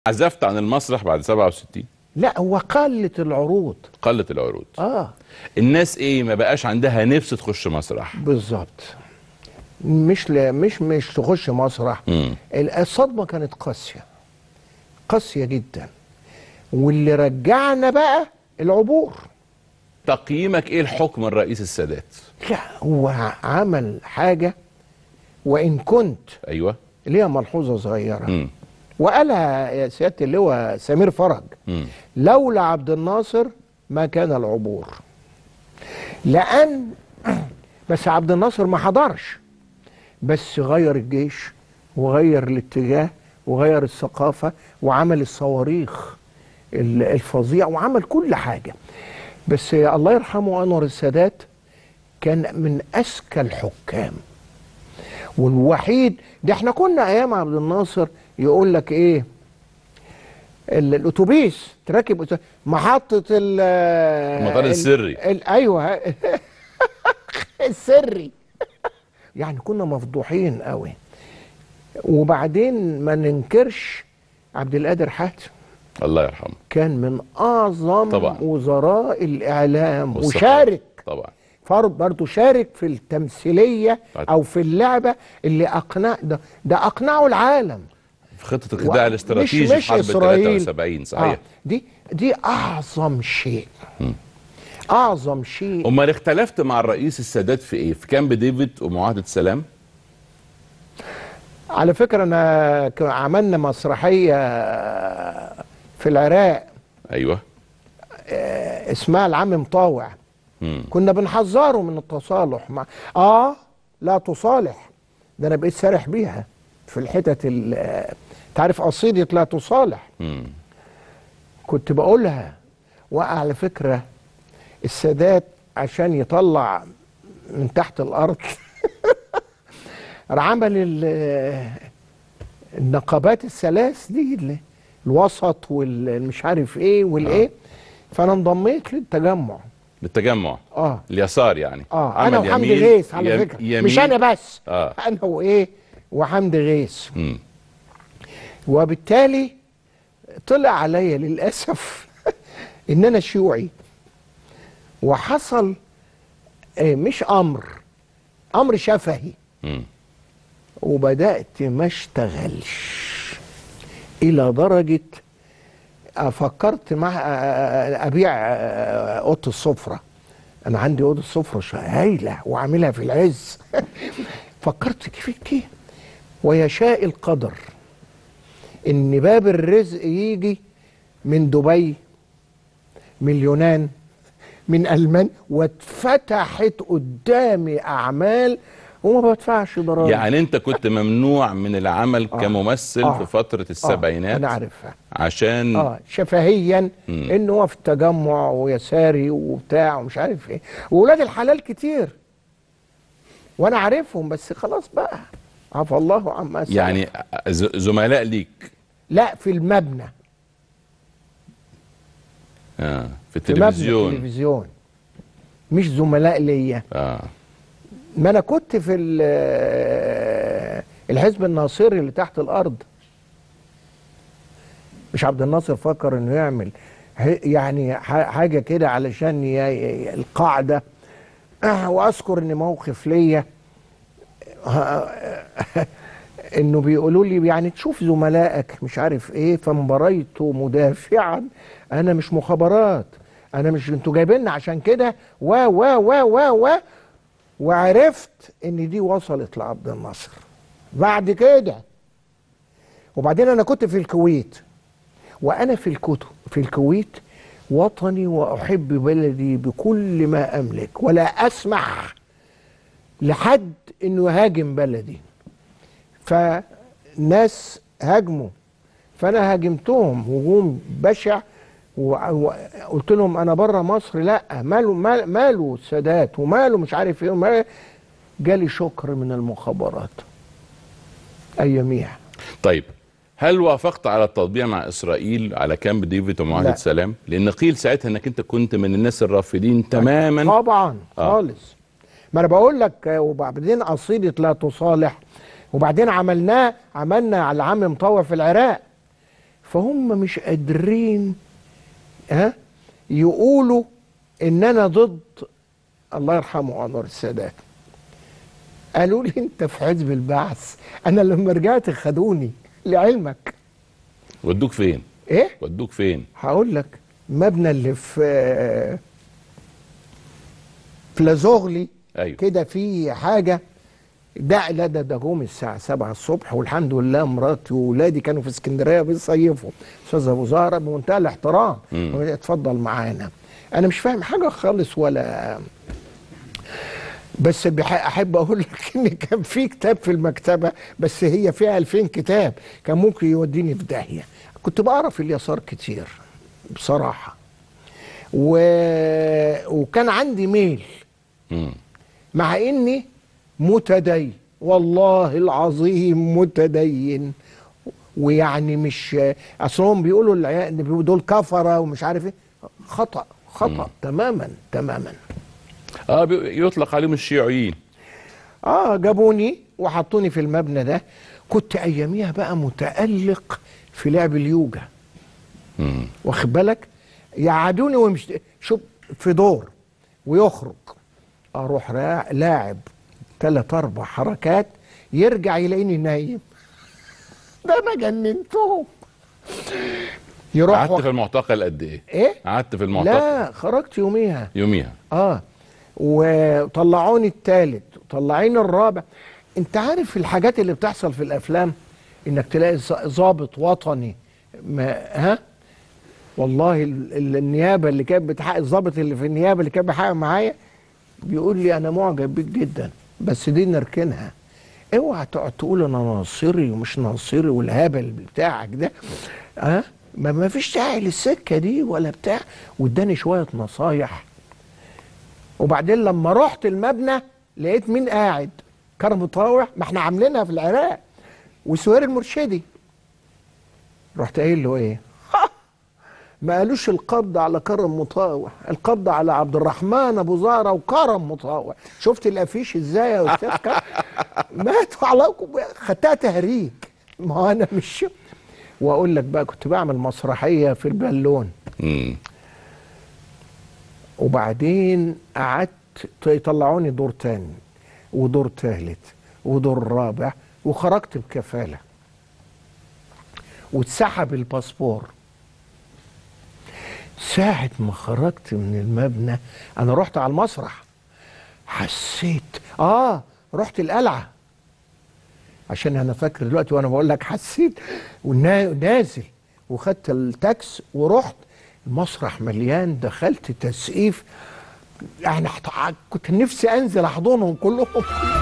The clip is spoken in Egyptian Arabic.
عزفت عن المسرح بعد 67 لا هو قلت العروض قلت العروض اه الناس ايه ما بقاش عندها نفس تخش مسرح بالظبط مش لا مش مش تخش مسرح مم. الصدمه كانت قاسيه قاسيه جدا واللي رجعنا بقى العبور تقييمك ايه الحكم الرئيس السادات لا هو عمل حاجه وان كنت ايوه ليها ملحوظه صغيره مم. وقالها يا سياده اللواء سمير فرج مم. لولا عبد الناصر ما كان العبور لان بس عبد الناصر ما حضرش بس غير الجيش وغير الاتجاه وغير الثقافه وعمل الصواريخ ال- الفظيع وعمل كل حاجه بس الله يرحمه انور السادات كان من اذكى الحكام والوحيد ده احنا كنا ايام عبد الناصر يقول لك ايه ال- الاتوبيس تراكب أتو- محطه ال المطار ال- السري. ال- ايوه السري يعني كنا مفضوحين قوي وبعدين ما ننكرش عبد القادر حاتم الله يرحمه كان من اعظم طبعا. وزراء الاعلام والثقافة. وشارك طبعا فرد برضه شارك في التمثيليه بعد- او في اللعبه اللي اقنع ده, ده اقنعوا العالم في خطه الخداع و- الاستراتيجي مش- في مش حرب إسرائيل. 73 صحيح آه دي دي اعظم شيء اعظم شيء امال اختلفت مع الرئيس السادات في ايه في كامب ديفيد ومعاهده السلام على فكره انا ك- عملنا مسرحيه في العراق ايوه آه، اسمها العم مطاوع مم. كنا بنحذره من التصالح مع اه لا تصالح ده انا بقيت سارح بيها في الحتت ال- آه، تعرف قصيده لا تصالح مم. كنت بقولها وعلى فكرة السادات عشان يطلع من تحت الأرض عمل ال- النقابات الثلاث دي اللي- الوسط والمش عارف ايه والايه فانا انضميت للتجمع بالتجمع اه اليسار يعني اه عمل انا وحمدي يمين- غيث على يم- فكره يمين مش انا بس اه انا وايه وحمدي غيث مم. وبالتالي طلع عليا للاسف ان انا شيوعي وحصل آه، مش امر امر شفهي مم. وبدات ما اشتغلش الى درجه آه، فكرت مع آه، آه، ابيع آه، اوضه السفره انا عندي اوضه سفره ش- هايله واعملها في العز فكرت كيف كيف ويشاء القدر ان باب الرزق يجي من دبي من اليونان من المان واتفتحت قدامي اعمال وما بدفعش ضرائب يعني انت كنت ممنوع من العمل آه. كممثل آه. في فتره السبعينات آه انا عارفها عشان اه شفهيا مم. ان هو في التجمع ويساري وبتاع ومش عارف ايه واولاد الحلال كتير وانا عارفهم بس خلاص بقى عفى الله عما سلف. يعني ز- زملاء ليك لا في المبنى آه. في في مبنى التلفزيون التلفزيون مش زملاء ليا اه ما انا كنت في ال- الحزب الناصري اللي تحت الارض مش عبد الناصر فكر انه يعمل ه- يعني ح- حاجه كده علشان ي- ي- القاعده آه، واذكر ان موقف ليا انه بيقولوا لي يعني تشوف زملائك مش عارف ايه فانبريت مدافعا انا مش مخابرات انا مش انتوا جايبيننا عشان كده و و و و و وعرفت ان دي وصلت لعبد الناصر بعد كده وبعدين انا كنت في الكويت وانا في الكتب في الكويت وطني واحب بلدي بكل ما املك ولا اسمح لحد انه يهاجم بلدي فناس هاجموا فانا هاجمتهم هجوم بشع وقلت لهم انا بره مصر لا ماله مال- ماله السادات وماله مش عارف ايه وما- جالي شكر من المخابرات اياميها طيب هل وافقت على التطبيع مع اسرائيل على كامب ديفيد ومعاهده لا. سلام لان قيل ساعتها انك انت كنت من الناس الرافضين تماما طبعا آه. خالص ما انا بقول لك آه، وبعدين قصيده لا تصالح وبعدين عملناه عملنا على العم مطوع في العراق فهم مش قادرين ها يقولوا ان انا ضد الله يرحمه انور السادات قالوا لي انت في حزب البعث انا لما رجعت خدوني لعلمك ودوك فين ايه ودوك فين هقول لك مبنى اللي في في لازوغلي ايوه كده في حاجه ده لا ده ده جم الساعه 7 الصبح والحمد لله مراتي واولادي كانوا في اسكندريه بيصيفوا استاذ ابو زهره بمنتهى الاحترام مم. اتفضل معانا انا مش فاهم حاجه خالص ولا بس بح- احب اقول لك ان كان في كتاب في المكتبه بس هي فيها 2000 كتاب كان ممكن يوديني في داهيه كنت بعرف اليسار كتير بصراحه و... وكان عندي ميل مم. مع اني متدين والله العظيم متدين ويعني مش اصلهم بيقولوا العيال دول كفره ومش عارف ايه خطا خطا تماما تماما اه بي- يطلق عليهم الشيوعيين اه جابوني وحطوني في المبنى ده كنت اياميها بقى متالق في لعب اليوجا مم. واخد بالك يقعدوني ومش شوف في دور ويخرج اروح را- لاعب ثلاث اربع حركات يرجع يلاقيني نايم ده انا جننتهم يروح قعدت وق- في المعتقل قد ايه ايه قعدت في المعتقل لا خرجت يوميها يوميها اه وطلعوني الثالث وطلعيني الرابع انت عارف الحاجات اللي بتحصل في الافلام انك تلاقي ظ- ضابط وطني ما ها والله ال- ال- النيابه اللي كانت بتحقق الضابط اللي في النيابه اللي كان بيحقق معايا بيقول لي انا معجب بيك جدا بس دي نركنها اوعى تقعد تقول انا ناصري ومش ناصري والهبل بتاعك ده ها ما ما فيش داعي للسكه دي ولا بتاع واداني شويه نصايح وبعدين لما رحت المبنى لقيت مين قاعد كرم مطاوع ما احنا عاملينها في العراق وسهير المرشدي رحت قايل له ايه ما قالوش القبض على كرم مطاوع القبض على عبد الرحمن ابو زهره وكرم مطاوع شفت الافيش ازاي يا استاذ كرم ماتوا على خدتها تهريج ما هو انا مش واقول لك بقى كنت بعمل مسرحيه في البالون مم. وبعدين قعدت يطلعوني دور تاني ودور تالت ودور رابع وخرجت بكفالة واتسحب الباسبور ساعة ما خرجت من المبنى أنا رحت على المسرح حسيت آه رحت القلعة عشان أنا فاكر دلوقتي وأنا بقول لك حسيت ونازل وخدت التاكس ورحت المسرح مليان دخلت تسقيف يعني كنت نفسي انزل احضنهم كلهم